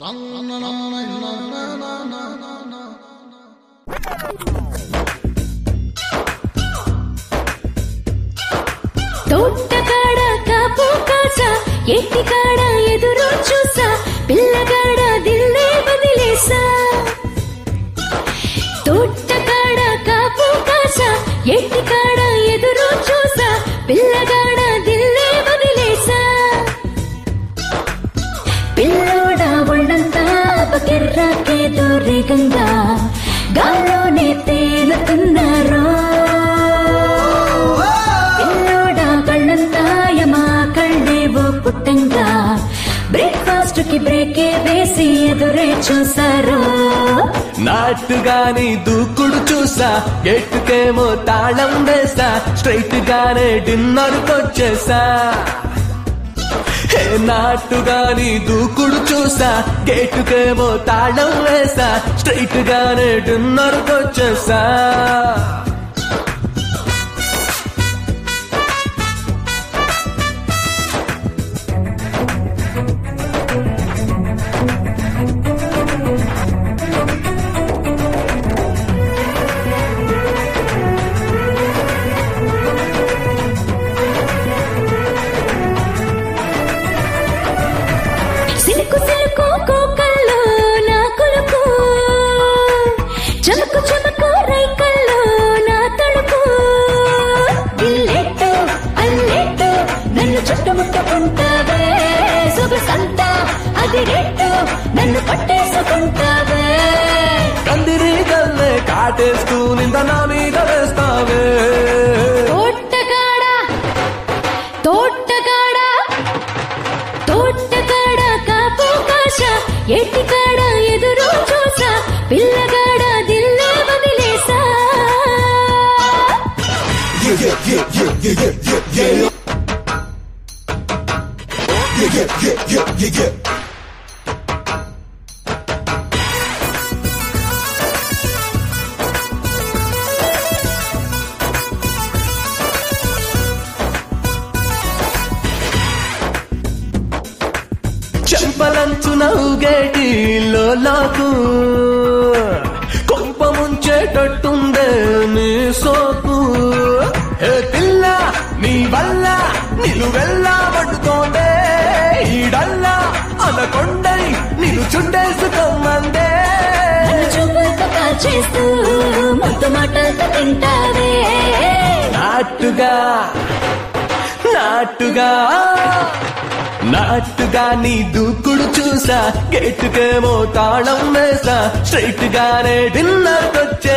తోటకాడ కాపు కాసా ఎట్టికాడ ఎదురు చూసా పిల్లగాడ దిల్లే వదిలేసా తోటకాడ కాపు కాసా ఎట్టికాడ ఎదురు చూసా పిల్లగాడ దిల్లే వదిలేసా పిల్లోడా ఒళ్ళంతా బకెర్రాకేదో రేగంగా గాల్లోనే తేలుతున్నారో పిల్లోడా కళ్ళంతా యమా కళ్ళేవో పుట్టంగా బ్రేక్ఫాస్ట్ కి బ్రేకే వేసి ఎదురే చూసారో నాటుగాని దూకుడు చూసా గేటుకేమో తాళం వేసా స్ట్రైట్ గానే డిన్నర్ కొచ్చేసా హే నాటుగాని దూకుడు చూసా గేటుకేమో తాళం వేసా స్ట్రైట్ గానే డిన్నర్ కొచ్చేసా సిలుకు సిలుకు కోకల్లో నా కొలుకు చమకు చమకు రైకల్లో నా తడుకు ఇల్లెట్టు అల్లెట్టు నన్ను చుట్టుముట్టుకుంటావే సొగసంతా అది రెట్టు నన్ను పట్టేసుకుంటావే కందిరి గల్లే కాటేస్తూ నింద నా మీద వేస్తావే తోటగాడ తోటగాడ తోటగాడ కాపు కాశ ఎట్టికాడ ఎదురు చూసా పిల్లగాడ దిల్లే వదిలేసా చెంపలంచున ఊగేటి లోలాకు కొంప ముంచేటట్టుందే నీ సోకు ఏ పిల్ల నీ వల్ల నిలువెల్లా పడుతోందే ఈడల్లా అనకొండై నిన్ను చుట్టేసుకోమందే నన్ను చూపులతో కాల్చేస్తూ ముద్దు మాటలతో తింటావే నాటుగా నాటుగా నాటుగా నీ దూకుడు చూసా గేటుకేమో తాళం వేసా స్ట్రైట్ గానే డిన్నర్ వచ్చే